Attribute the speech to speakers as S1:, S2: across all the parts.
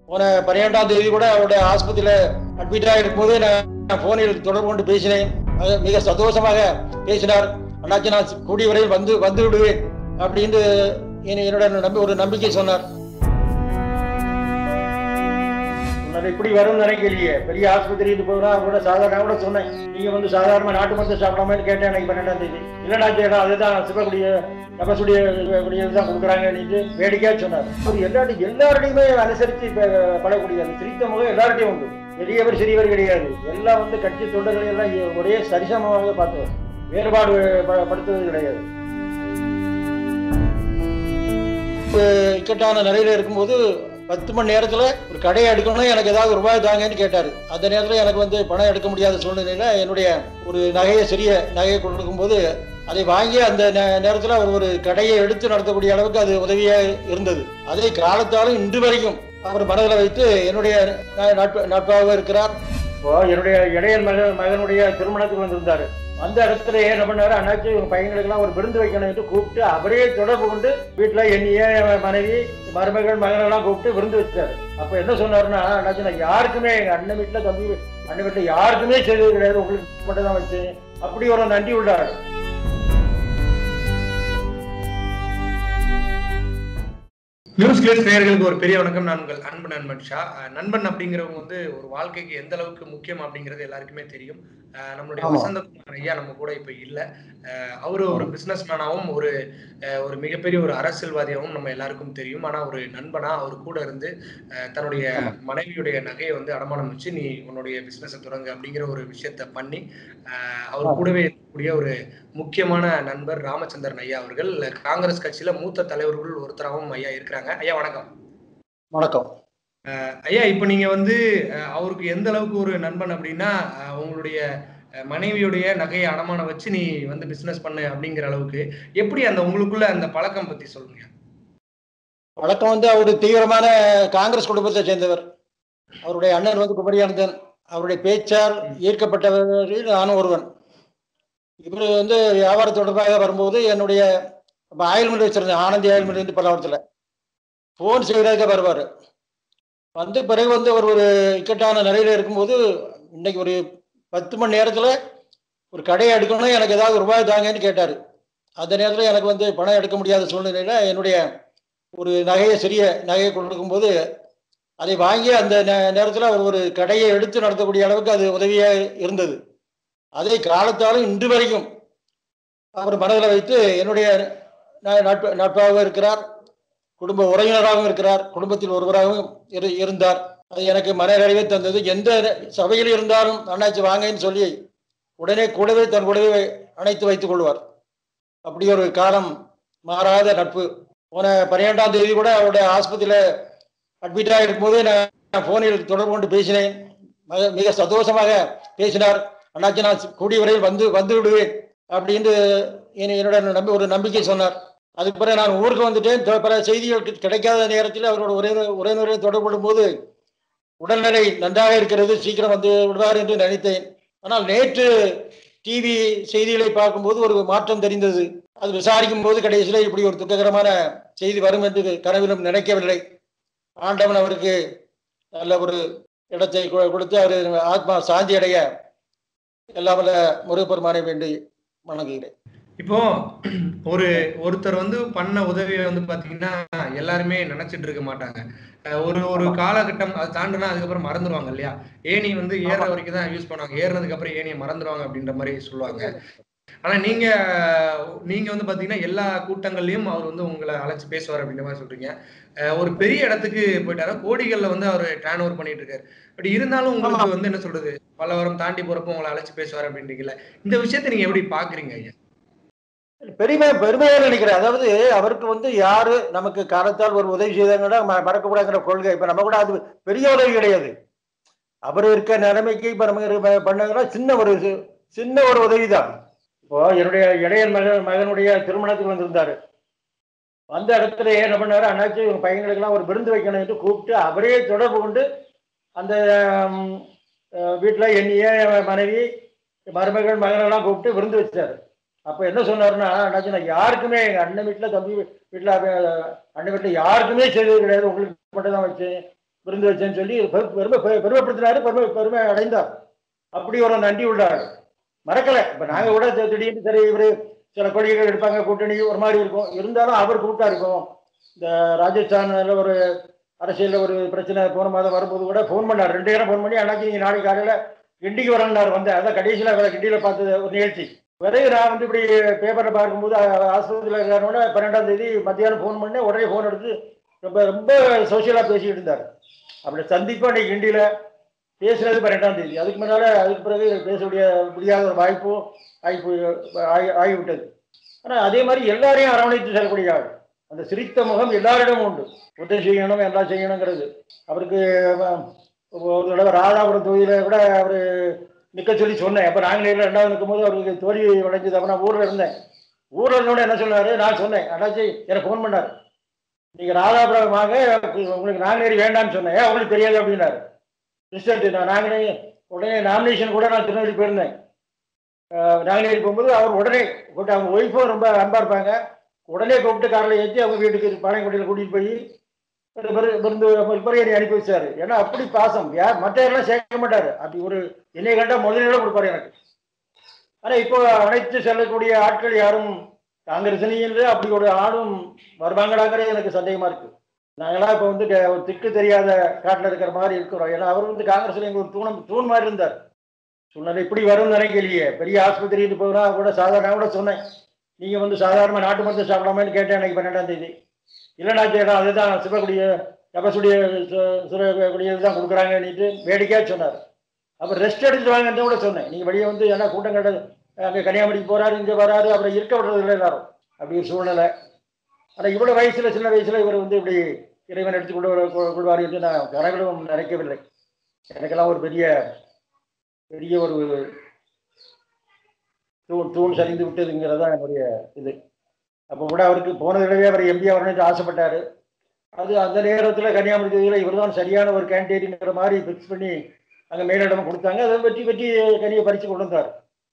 S1: போன பன்னிரெண்டாம் தேதி கூட அவருடைய ஆஸ்பத்திரியில அட்மிட் ஆகிருக்கும்போது நான் போனில் தொடர்பு கொண்டு பேசினேன் அது மிக சந்தோஷமாக பேசினார் அண்ணாச்சி நான் கூடிய வரையில் வந்து வந்து விடுவேன் அப்படின்னு என்னை- என்னோட நம்பி ஒரு நம்பிக்கை சொன்னார் முன்னாடி இப்படி வரும்னு நினைக்கலையே பெரிய ஆஸ்பத்திரிக்கு போனா கூட சாதாரண கூட சொன்னேன் நீங்க வந்து சாதாரண நாட்டு மருந்து சாப்பிடாமன்னு கேட்டேன் எனக்கு பன்னெண்டாம் தேதி இல்லைனா சேடா அதுதான் சிவக்குடிய தபசுடைய குடிய தான் கொடுக்குறாங்கன்னு வேடிக்கையா சொன்னார் அவர் எல்லாரும் எல்லாருடையுமே அனுசரித்து இப்ப படக்கூடிய அந்த சிரித்த முகம் எல்லார்ட்டையும் உண்டு பெரியவர் சிறியவர் கிடையாது எல்லாம் வந்து கட்சி தொண்டர்களை எல்லாம் ஒரே சரிசமமாக பார்த்தவர் வேறுபாடு ப- படுத்துவது கிடையாது இப்ப இக்கட்டான நிலையில இருக்கும்போது பத்து மணி நேரத்துல ஒரு கடையை எடுக்கணும் எனக்கு ஏதாவது ரூபாய் தாங்கன்னு கேட்டாரு அந்த நேரத்துல எனக்கு வந்து பணம் எடுக்க முடியாத சூழ்நிலையில என்னுடைய ஒரு நகையை சிறிய நகையை கொடுக்கும்போது அதை வாங்கி அந்த நே- நேரத்துல அவர் ஒரு கடையை எடுத்து நடத்தக்கூடிய அளவுக்கு அது உதவியா இருந்தது அதை காலத்தாலும் இன்று வரைக்கும் அவர் மனதில் வைத்து என்னுடைய ந- நட்பு நட்பாக இருக்கிறார் இப்போ என்னுடைய இடையல் மகன் மகனுடைய திருமணத்துக்கு வந்திருந்தாரு அந்த இடத்துல என்ன பண்ணாரு அண்ணாச்சி உங்க பையங்களுக்கெல்லாம் ஒரு விருந்து வைக்கணும் என்று கூப்பிட்டு அவரே தொடர்பு கொண்டு வீட்டுல என்னைய என் மனைவி மருமகள் மகனெல்லாம் கூப்பிட்டு விருந்து வச்சாரு அப்ப என்ன சொன்னாருன்னா அண்ணாச்சி நான் யாருக்குமே எங்க அண்ணன் வீட்டுல தம்பி அண்ணன் வீட்டுல யாருக்குமே செய்தது கிடையாது உங்களுக்கு மட்டும் தான் வச்சேன் அப்படி ஒரு நன்றி உள்ளார்
S2: நியூஸ் கிளேஸ் நேயர்களுக்கு ஒரு பெரிய வணக்கம் நான் உங்கள் அன்பு நண்பன் ஷா அஹ் நண்பன் அப்படிங்கிறவங்க வந்து ஒரு வாழ்க்கைக்கு எந்த அளவுக்கு முக்கியம் அப்படிங்கிறது எல்லாருக்குமே தெரியும் அஹ் நம்மளுடைய
S1: ஆமா.
S2: வசந்தகுமார் ஐயா நம்ம கூட இப்ப இல்ல அஹ் அவரு ஒரு பிசினஸ் மேனாவும் ஒரு அஹ் ஒரு மிகப்பெரிய ஒரு அரசியல்வாதியாகவும் நம்ம எல்லாருக்கும் தெரியும் ஆனா ஒரு நண்பனா அவர் கூட இருந்து அஹ் தன்னுடைய மனைவியுடைய நகையை வந்து அடமானம் வச்சு நீ உன்னுடைய பிசினஸை தொடங்கு அப்படிங்கிற ஒரு விஷயத்த பண்ணி அஹ் அவர் கூடவே இருக்கக்கூடிய ஒரு முக்கியமான நண்பர் ராமச்சந்திரன் ஐயா அவர்கள் காங்கிரஸ் கட்சியில மூத்த தலைவர்கள் ஒருத்தராகவும் ஐயா இருக்கிறாங்க ஐயா வணக்கம்
S1: வணக்கம்
S2: ஐயா இப்ப நீங்க வந்து அஹ், அவருக்கு எந்த அளவுக்கு ஒரு நண்பன் அப்படின்னா அஹ், உங்களுடைய அஹ், மனைவியுடைய நகையை அடமானம் வச்சு நீ வந்து பிசினஸ் பண்ணு அப்படிங்கிற அளவுக்கு எப்படி அந்த உங்களுக்குள்ள அந்த பழக்கம் பத்தி சொல்லுங்க
S1: வழக்கம் வந்து அவர் தீவிரமான காங்கிரஸ் குடும்பத்தை சேர்ந்தவர் அவருடைய அண்ணன் வந்து குமரியானந்தன் அவருடைய பேச்சால் ஈர்க்கப்பட்டவரில் நானும் ஒருவன் இவர் வந்து வியாபார தொடர்பாக வரும்போது என்னுடைய அப்ப ஆயில் மில் வச்சிருந்தேன் ஆனந்தி ஆயில் மில் இருந்து பல்லாவரத்தில் ஃபோன் செய்கிறதுக்கு வருவார் வந்து பிறகு வந்து அவர் ஒரு இக்கட்டான நிலையில இருக்கும்போது இன்னைக்கு ஒரு பத்து மணி நேரத்தில் ஒரு கடையை எடுக்கணும் எனக்கு ஏதாவது ரூபாய் தாங்கன்னு கேட்டார் அந்த நேரத்தில் எனக்கு வந்து பணம் எடுக்க முடியாத சூழ்நிலையில என்னுடைய ஒரு நகையை சிறிய நகையை கொடுக்கும்போது அதை வாங்கி அந்த நே- நேரத்துல அவர் ஒரு கடையை எடுத்து நடத்தக்கூடிய அளவுக்கு அது உதவியா இருந்தது அதை காலத்தாலும் இன்று வரைக்கும் அவர் மனதில் வைத்து என்னுடைய ந- நட்பு நட்பாக இருக்கிறார் குடும்ப உறவினராகவும் இருக்கிறார் குடும்பத்தில் ஒருவராகவும் இரு இருந்தார் அது எனக்கு மனநிறைவை தந்தது எந்த சபையில் இருந்தாலும் அண்ணாச்சி வாங்கன்னு சொல்லி உடனே கூடவே தன் கூடவே அணைத்து வைத்துக் கொள்வார் அப்படி ஒரு காலம் மாறாத நட்பு போன பன்னிரெண்டாம் தேதி கூட அவருடைய ஆஸ்பத்திரியில அட்மிட் ஆகிருக்கும்போது நான் போனில் தொடர்பு கொண்டு பேசினேன் மிக- மிக சந்தோஷமாக பேசினார் அண்ணாச்சி நான் கூடிய வரையில் வந்து வந்து விடுவேன் அப்படின்னு என்னை- என்னோட நம்பி ஒரு நம்பிக்கை சொன்னார் அதுக்கு பிறகு நான் ஊருக்கு வந்துட்டேன் தொ- பல செய்திகள் கி- கிடைக்காத நேரத்தில் அவரோட உறவினர் உறவினரை தொடர்பு போது உடல்நிலை நன்றாக இருக்கிறது சீக்கிரம் வந்து விடுவார் என்று நினைத்தேன் ஆனால் நேற்று டிவி செய்திகளை பார்க்கும்போது ஒரு மாற்றம் தெரிந்தது அது விசாரிக்கும் போது கடைசியில் இப்படி ஒரு துக்ககரமான செய்தி வரும் என்று கனவிலும் நினைக்கவில்லை ஆண்டவன் அவருக்கு நல்ல ஒரு இடத்தை கொ- கொடுத்து அவர் ஆத்மா சாந்தி அடைய எல்லாம் வல்ல முருகப்பெருமானை வேண்டி வணங்குகிறேன்
S2: இப்போ ஒரு ஒருத்தர் வந்து பண்ண உதவியை வந்து பாத்தீங்கன்னா எல்லாருமே நினைச்சிட்டு இருக்க மாட்டாங்க அஹ் ஒரு ஒரு காலகட்டம் அது தாண்டுனா அதுக்கப்புறம் மறந்துடுவாங்க இல்லையா ஏணி வந்து ஏற வரைக்கும் தான் யூஸ் பண்ணுவாங்க ஏறினதுக்கு அப்புறம் ஏணியை மறந்துடுவாங்க அப்படின்ற மாதிரி சொல்லுவாங்க ஆனா நீங்க நீங்க வந்து பாத்தீங்கன்னா எல்லா கூட்டங்கள்லயும் அவர் வந்து உங்களை அழைச்சு பேசுவார் அப்படின்ற மாதிரி சொல்றீங்க அஹ் ஒரு பெரிய இடத்துக்கு போயிட்டாரு கோடிகள்ல வந்து அவர் டேர்ன் ஓவர் பண்ணிட்டு இருக்காரு பட் இருந்தாலும் உங்களுக்கு வந்து என்ன சொல்றது பலவரம் தாண்டி போறப்போ உங்களை அழைச்சு பேசுவார் அப்படின்றீங்கல்ல இந்த விஷயத்தை நீங்க எப்படி பாக்குறீங்க ஐயா
S1: பெருமை பெருமையாக நினைக்கிறேன் அதாவது அவருக்கு வந்து யாரு நமக்கு காலத்தால் ஒரு உதவி செய்தாங்கன்னா ம- மறக்கக்கூடாதுங்கிற கொள்கை இப்ப நம்ம கூட அது பெரிய உதவி கிடையாது அவர் இருக்க நிலைமைக்கு இப்ப நம்ம இருக்க- பண்ணதுன்னா சின்ன ஒரு சி- சின்ன ஒரு உதவி தான் இப்போ என்னுடைய இடையல் மகன் மகனுடைய திருமணத்துக்கு வந்திருந்தாரு வந்த இடத்துல என்ன பண்ணாரு அண்ணாச்சி உங்க பையங்களுக்கெல்லாம் ஒரு விருந்து வைக்கணும் என்று கூப்பிட்டு அவரே தொடர்பு கொண்டு அந்த ம், அஹ், வீட்டுல என்னைய என் மனைவி மருமகள் மகனெல்லாம் கூப்பிட்டு விருந்து வச்சாரு அப்ப என்ன சொன்னாருன்னா அண்ணாச்சி நான் யாருக்குமே எங்க அண்ணன் வீட்டுல தம்பி வீட்டுல அஹ், அண்ணன் வீட்டுல யாருக்குமே செய்தது கிடையாது உங்களுக்கு மட்டும் தான் வச்சேன் விருந்து வச்சேன்னு சொல்லி பெரு- பெருமை பெ- பெருமைப்படுத்தினாரு பெருமை பெருமை அடைந்தார் அப்படி ஒரு நன்றி உள்ளார் மறக்கல இப்ப நாங்க கூட தி- திடீர்னு சரி இவரு சில கொள்கைகள் எடுப்பாங்க கூட்டணி ஒரு மாதிரி இருக்கும் இருந்தாலும் அவர் கூப்பிட்டா இருக்கும் இந்த ராஜஸ்தான்ல ஒரு அரசியல்ல ஒரு பிரச்சனை போன மாதம் வரும்போது கூட ஃபோன் பண்ணார் ரெண்டு நேரம் ஃபோன் பண்ணி அன்னைக்கு நீங்க நாளைக்கு காலையில கிண்டிக்கு வரேன்னார் வந்தேன் அதான் கடைசியில் அவரை கிண்டியில பார்த்தது ஒரு நிகழ்ச்சி பிறகு நான் வந்து இப்படி பேப்பர்ல பார்க்கும்போது அ- ஆஸ்பத்திரியில் இருக்காரோட பன்னெண்டாம் தேதி மத்தியானம் ஃபோன் பண்ணேன் உடனே ஃபோன் எடுத்து ரொம்ப ரொம்ப சோசியலாக பேசிக்கிட்டு இருந்தார் அப்படி சந்திப்பா அன்னைக்கு கிண்டியில பேசுனது பன்னெண்டாம் தேதி அதுக்கு முன்னால அதுக்கு பிறகு பேச முடிய முடியாத ஒரு வாய்ப்பும் வாய்ப்பு ஆகி ஆகிவிட்டது ஆனா அதே மாதிரி எல்லாரையும் அரவணைத்து செல்லக்கூடிய ஆள் அந்த சிரித்த முகம் எல்லாரிடமும் உண்டு உதவி செய்யணும் எல்லாம் செய்யணுங்கிறது அவருக்கு அஹ், ஒரு தடவை ராதாபுரம் தொகுதியில கூட அவரு நிக்க சொல்லி சொன்னேன் அப்ப நாங்களே ரெண்டாவது நிற்கும் போது அவருக்கு தோல்வி உடைஞ்சது அப்ப நான் ஊர்ல இருந்தேன் ஊர்ல இருந்தோட என்ன சொன்னாரு நான் சொன்னேன் அண்ணாச்சி எனக்கு ஃபோன் பண்ணாரு நீங்க ராதாபுரம் வாங்க உங்களுக்கு நாங்குநேரி வேண்டாம்னு சொன்னேன் ஏன் உங்களுக்கு தெரியாது அப்படின்னாரு ரிசல்ட் நான் நாங்குநேரி உடனே நாமினேஷன் கூட நான் திருநெல்வேலி போயிருந்தேன் அஹ் நாங்குநேரி போகும்போது அவர் உடனே கூப்பிட்டு அவங்க ஒய்ஃபும் ரொம்ப அன்பா இருப்பாங்க உடனே கூப்பிட்டு காரில் ஏற்றி அவங்க வீட்டுக்கு பாளையங்கோட்டையில் கூட்டிட்டு போய் ஒரு விரு- விருந்து பிறகு அனுப்பி வச்சாரு ஏன்னா அப்படி பாசம் யார் மற்ற யாரெல்லாம் சேர்க்க மாட்டாரு அப்படி ஒரு என்னை கண்டா முதலிடம் கொடுப்பாரு எனக்கு ஆனா இப்போ அனைத்து செல்லக்கூடிய ஆட்கள் யாரும் காங்கிரஸ்லையும் அப்படி ஒரு ஆளும் வருவாங்களாங்கிறது எனக்கு சந்தேகமா இருக்கு நாங்களாம் இப்போ வந்து க- ஒரு திக்கு தெரியாத காட்டில் இருக்கிற மாதிரி இருக்கிறோம் ஏன்னா அவர் வந்து காங்கிரஸ்ல எங்க ஒரு தூணம் தூண் மாதிரி இருந்தார் சூழ்நிலை இப்படி வரும்னு நினைக்கலையே பெரிய ஆஸ்பத்திரிக்கு போனா கூட சாதாரண நான் கூட சொன்னேன் நீங்க வந்து சாதாரண நாட்டு மருந்து சாப்பிடாமன்னு கேட்டேன் எனக்கு பன்னெண்டாம் தேதி இல்லைனா சேடா அதுதான் சிவகுடிய கபசுடைய சுரக்கூடிய தான் கொடுக்குறாங்கன்னுட்டு வேடிக்கையா சொன்னார் அப்புறம் ரெஸ்ட் எடுத்துட்டு வாங்கன்னு கூட சொன்னேன் நீங்க வெளியே வந்து ஏன்னா கூட்டம் கட்ட அங்கே கன்னியாகுமரிக்கு போறாரு இங்க வராரு அப்புறம் இருக்க விடுறது இல்லை எல்லாரும் அப்படி ஒரு சூழ்நிலை ஆனா இவ்வளவு வயசுல சின்ன வயசுல இவர் வந்து இப்படி இறைவன் எடுத்து கொண்டு வர- கொ- கொள்வார் என்று நான் கனவிலும் நினைக்கவில்லை எனக்கெல்லாம் ஒரு பெரிய பெரிய ஒரு தூண் தூண் சரிந்து விட்டதுங்கிறது தான் என்னுடைய இது அப்போ கூட அவருக்கு போன தடவை அவர் எம்பி வரணும்னு ஆசைப்பட்டாரு அது அந்த நேரத்தில் கன்னியாகுமரி தொகுதியில் இவர் தான் சரியான ஒரு கேண்டிடேட்டுங்கிற மாதிரி ஃபிக்ஸ் பண்ணி அங்கே மேலிடம் கொடுத்தாங்க அதை வெற்றி வெற்றி கனியை பறித்து கொண்டு வந்தார்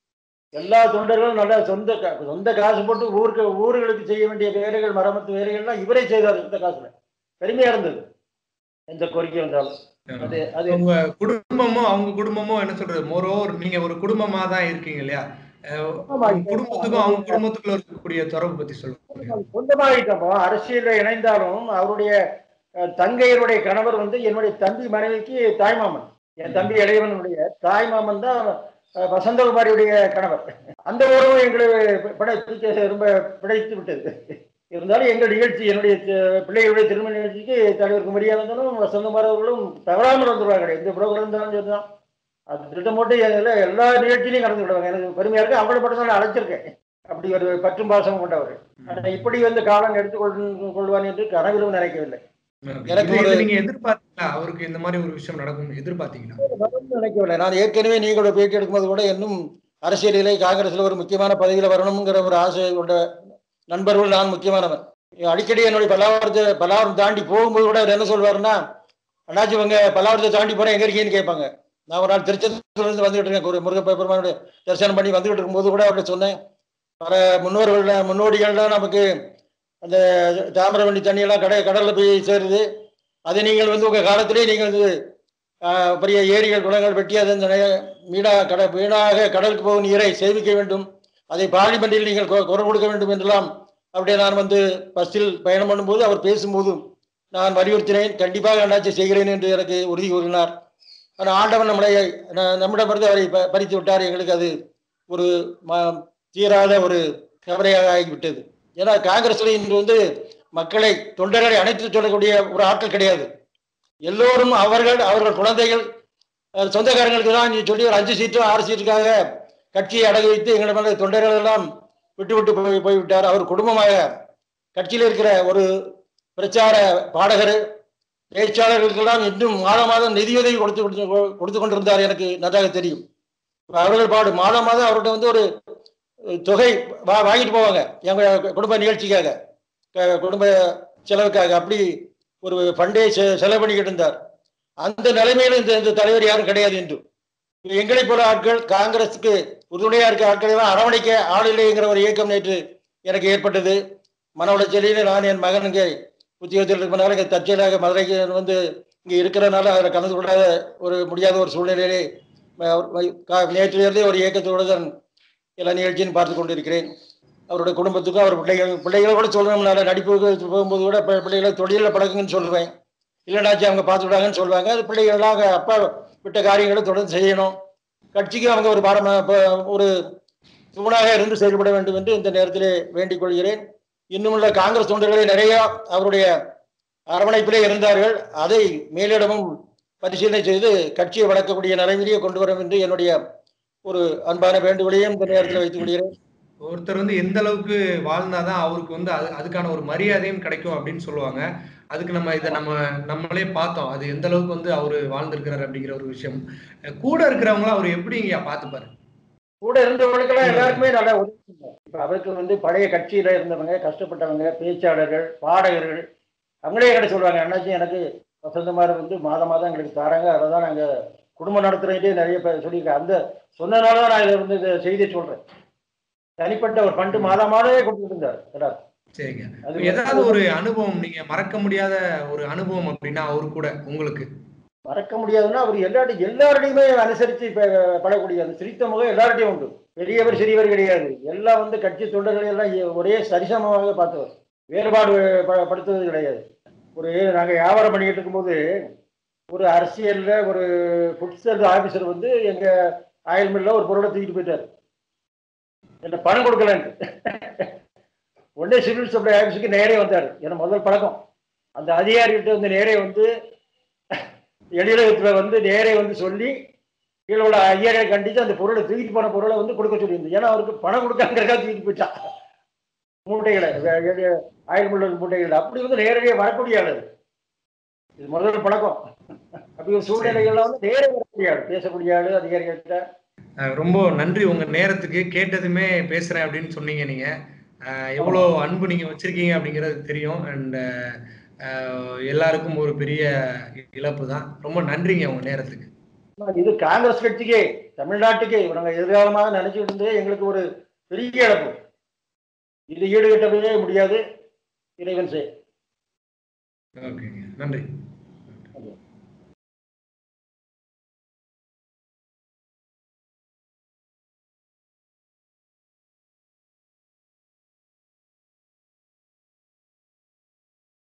S1: எல்லா தொண்டர்களும் நல்லா சொந்த கா- சொந்த காசு போட்டு ஊருக்கு ஊர்களுக்கு செய்ய வேண்டிய வேலைகள் மரமத்து வேலைகள்லாம் இவரே செய்தார் இந்த காசுல பெருமையா இருந்தது எந்த கோரிக்கை வந்தாலும் அது அது
S2: உங்க குடும்பமும் அவங்க குடும்பமும் என்ன சொல்றது மோரோவர் நீங்க ஒரு குடும்பமா தான் இருக்கீங்க இல்லையா அஹ்
S1: ஆமா,
S2: உங்க குடும்பத்துக்கும் அவங்க குடும்பத்துக்குள்ள இருக்கக்கூடிய தொடர்பு பத்தி சொல்லுங்க
S1: சொந்தமாகிட்டப்போ அரசியல்ல இணைந்தாலும் அவருடைய அஹ், தங்கையருடைய கணவர் வந்து என்னுடைய தம்பி மனைவிக்கு தாய்மாமன் என் தம்பி இளையவனுடைய தாய்மாமன் தான் அஹ், வசந்தகுமாரியுடைய கணவர் அந்த உறவு எங்களை பிடிக்க ரொம்ப பிழைத்து விட்டது இருந்தாலும் எங்கள் நிகழ்ச்சி என்னுடைய தி- பிள்ளைகளுடைய திருமண நிகழ்ச்சிக்கு தலைவர் குமரியா இருந்தாலும் வசந்தகுமார் அவர்களும் தவறாமல் வந்துருவாங்க எந்த புரோகிராம் இருந்தாலும் சரிதான் அது திட்டம் போட்டு எங்களை எல்லா நிகழ்ச்சியிலையும் கலந்து விடுவாங்க எனக்கு பெருமையா இருக்கு அவங்கள மட்டும் தான் நான் அழைச்சிருக்கேன் அப்படி ஒரு பற்றும் பாசம் கொண்டவர் ஆனா இப்படி வந்து காலம் எடுத்துக்கொள் கொள்வான் என்று கனவிலும் நினைக்கவில்லை எனக்கு
S2: இது- இது
S1: ஒரு-
S2: நீங்க எதிர்பார்த்தீங்களா அவருக்கு இந்த மாதிரி ஒரு விஷயம் நடக்கும் எதிர்பார்த்தீங்களா
S1: வரணும்னு நினைக்கவில்லை நான் ஏற்கனவே நீங்களோட பேட்டி எடுக்கும்போது கூட இன்னும் அரசியலிலே காங்கிரஸ்ல ஒரு முக்கியமான பதவியில வரணுங்கிற ஒரு ஆசை கொண்ட நண்பர்கள் நான் முக்கியமானவன் அடிக்கடி என்னுடைய பல்லாவரத்தை பல்லாவரம் தாண்டி போகும்போது கூட அவர் என்ன சொல்வாருன்னா அண்ணாச்சி இவங்க பல்லாவரத்தை தாண்டி போறேன் எங்க இருக்கீங்கன்னு கேட்பாங்க நான் ஒரு நாள் திருச்செந்தூர்ல இருந்து வந்துகிட்டு இருக்கேன் ஒரு முருக பெருமானுடைய தரிசனம் பண்ணி வந்துகிட்டு இருக்கும்போது கூட அவர்கிட்ட சொன்னேன் பல முன்னோர்கள் முன்னோடிகள்லாம் நமக்கு அந்த தாமிரவண்டி தண்ணியெல்லாம் கடை கடல்ல போய் சேருது அதை நீங்கள் வந்து உங்க காலத்திலே நீங்கள் வந்து ஆஹ், பெரிய ஏரிகள் குளங்கள் வெட்டி அதை இந்த நெ- வீணா கட வீணாக கடலுக்கு போகும் நீரை சேமிக்க வேண்டும் அதை பார்லிமெண்டில் நீங்கள் கொ- குரல் கொடுக்க வேண்டும் என்றெல்லாம் அப்படியே நான் வந்து பஸ்ஸில் பயணம் பண்ணும்போது அவர் பேசும்போதும் நான் வலியுறுத்தினேன் கண்டிப்பாக அண்ணாச்சி செய்கிறேன் என்று எனக்கு உறுதி கூறினார் ஆனால் ஆண்டவன் நம்மளை ந- நம்மிடமிருந்து அவரை ப- பறித்து விட்டார் எங்களுக்கு அது ஒரு ம- தீராத ஒரு கவலையாக ஆகிவிட்டது ஏன்னா காங்கிரஸ்ல இன்று வந்து மக்களை தொண்டர்களை அணைத்து சொல்லக்கூடிய ஒரு ஆட்கள் கிடையாது எல்லோரும் அவர்கள் அவர்கள் குழந்தைகள் அஹ், சொந்தக்காரங்களுக்கு தான் நீ சொல்லி ஒரு அஞ்சு சீட்டு ஆறு சீட்டுக்காக கட்சியை அடகு வைத்து எங்களிடம் தொண்டர்கள் எல்லாம் விட்டு விட்டு போய் போய்விட்டார் அவர் குடும்பமாக கட்சியில் இருக்கிற ஒரு பிரச்சார பாடகர் பேச்சாளர்களுக்கெல்லாம் இன்னும் மாதம் மாதம் நிதியுதவி கொடுத்து கொடுத்து கொடுத்து கொண்டிருந்தார் எனக்கு நன்றாக தெரியும் அவர்கள் பாடு மாதம் மாதம் அவர்கிட்ட வந்து ஒரு அஹ், தொகை வா வாங்கிட்டு போவாங்க எங்க குடும்ப நிகழ்ச்சிக்காக க- குடும்ப செலவுக்காக அப்படி ஒரு ஃபண்டே செலவு பண்ணிக்கிட்டு இருந்தார் அந்த நிலைமையில இந்த இந்த தலைவர் யாரும் கிடையாது என்று எங்களை போல ஆட்கள் காங்கிரஸுக்கு உறுதுணையா இருக்க ஆட்களை எல்லாம் அரவணைக்க ஆள் இல்லைங்கிற ஒரு இயக்கம் நேற்று எனக்கு ஏற்பட்டது மன உளைச்சலில் நான் என் மகன் இங்கே உத்தியோகத்தில் இருப்பதால் இங்கே தற்செயலாக மதுரைக்கு வந்து இங்கே இருக்கிறனால அதில் கலந்து கொள்ளாத ஒரு முடியாத ஒரு சூழ்நிலையிலே அஹ், கா- நேற்றிலிருந்தே ஒரு இயக்கத்தோடு தான் எல்லா நிகழ்ச்சியும் பார்த்து கொண்டிருக்கிறேன் அவருடைய குடும்பத்துக்கும் அவர் பிள்ளைகள் பிள்ளைகளை கூட சொல்லணும்னால நடிப்புக்கு போகும்போது கூட பி- பிள்ளைகளை தொழிலில் பழகுங்கன்னு சொல்லுவேன் இல்லைனாச்சு அவங்க பார்த்துவிடாங்கன்னு சொல்லுவாங்க அது பிள்ளைகளாக அப்பா விட்ட காரியங்களை தொடர்ந்து செய்யணும் கட்சிக்கு அவங்க ஒரு பாரமா ப- ஒரு தூணாக இருந்து செயல்பட வேண்டும் என்று இந்த நேரத்திலே வேண்டிக் கொள்கிறேன் இன்னுமுள்ள காங்கிரஸ் தொண்டர்களே நிறைய அவருடைய அரவணைப்பிலே இருந்தார்கள் அதை மேலிடமும் பரிசீலனை செய்து கட்சியை வளர்க்கக்கூடிய நிலைமையிலேயே கொண்டு வரும் என்று என்னுடைய ஒரு அன்பான வேண்டுகோளையும் இந்த நேரத்தில் வைத்துக் கொள்கிறேன்
S2: ஒருத்தர் வந்து எந்த அளவுக்கு வாழ்ந்தாதான் அவருக்கு வந்து அது அதுக்கான ஒரு மரியாதையும் கிடைக்கும் அப்படின்னு சொல்லுவாங்க அதுக்கு நம்ம இதை நம்ம நம்மளே பார்த்தோம் அது எந்த அளவுக்கு வந்து அவரு வாழ்ந்திருக்கிறாரு அப்படிங்கிற ஒரு விஷயம் அஹ் கூட இருக்கிறவங்கள அவர் எப்படிங்க பார்த்துப்பாரு
S1: கூட இருந்தவங்களுக்கெல்லாம் எல்லாருக்குமே நல்லா உதவி செஞ்சார். இப்ப அவருக்கு வந்து பழைய கட்சியில இருந்தவங்க கஷ்டப்பட்டவங்க பேச்சாளர்கள் பாடகர்கள் அவங்களே என்கிட்ட சொல்லுவாங்க அண்ணாச்சி எனக்கு வசந்தமார் வந்து மாதம் மாதம் எங்களுக்கு தராங்க அதை தான் நாங்கள் குடும்பம் நடத்துறதே நிறைய பேர் சொல்லியிருக்கேன் அந்த சொன்னனால தான் நான் இதை வந்து இந்த செய்தியை சொல்றேன் தனிப்பட்ட ஒரு ஃபண்டு மாதம் மாதமே கொடுத்துட்டு இருந்தார் எல்லாரும்.
S2: சரிங்க
S1: அது
S2: ஏதாவது ஒரு அனுபவம் நீங்க மறக்க முடியாத ஒரு அனுபவம் அப்படின்னா அவரு கூட உங்களுக்கு
S1: மறக்க முடியாதுன்னா அவர் எல்லாரும் எல்லாருடையுமே அனுசரித்து ப- படக்கூடிய அந்த சிரித்த முகம் எல்லார்ட்டையும் உண்டு பெரியவர் சிறியவர் கிடையாது எல்லாம் வந்து கட்சி தொண்டர்களை எல்லாம் எ- ஒரே சரிசமமாக பார்த்தவர் வேறுபாடு ப- படுத்துவது கிடையாது ஒரு நாங்கள் வியாபாரம் பண்ணிக்கிட்டு இருக்கும்போது ஒரு அரசியல்ல ஒரு ஃபுட் சர்வீஸ் ஆஃபீஸர் வந்து எங்க ஆயில் மில்ல ஒரு பொருளை தூக்கிட்டு போயிட்டார் என்ன பணம் கொடுக்கலன்ட்டு உடனே சிவில் சப்ளை ஆஃபீஸுக்கு நேரே வந்தார் ஏன்னா முதல் பழக்கம் அந்த அதிகாரிகிட்ட வந்து நேரே வந்து எழிலகத்துல வந்து நேரே வந்து சொல்லி கீழே உள்ள ஐயரை கண்டிச்சு அந்த பொருளை தூக்கிட்டு போன பொருளை வந்து கொடுக்க சொல்லியிருந்தது ஏன்னா அவருக்கு பணம் கொடுக்காங்கிறக்கா தூக்கிட்டு போயிட்டான் மூட்டைகளை வே- வே- ஆயில் முள்ள மூட்டைகளை அப்படி வந்து நேரடியாக வரக்கூடிய ஆள் அது. இது முதல் பழக்கம் அப்படி ஒரு சூழ்நிலைகள்லாம் வந்து நேரே வரக்கூடிய ஆள் பேசக்கூடிய ஆள் அதிகாரிகள்கிட்ட
S2: அஹ் ரொம்ப நன்றி உங்க நேரத்துக்கு கேட்டதுமே பேசுறேன் அப்படின்னு சொன்னீங்க நீங்க அஹ் எவ்வளோ அன்பு நீங்க வச்சிருக்கீங்க அப்படிங்கிறது தெரியும் அண்ட் எல்லாருக்கும் ஒரு பெரிய இழப்பு தான் ரொம்ப நன்றிங்க உங்க நேரத்துக்கு
S1: இது காங்கிரஸ் கட்சிக்கே தமிழ்நாட்டுக்கே நாங்கள் எதிர்காலமாக நினைச்சிட்டு இருந்தே எங்களுக்கு ஒரு பெரிய இழப்பு இது ஈடுகட்டவே முடியாது இறைவன் செய்
S2: ஓகேங்க நன்றி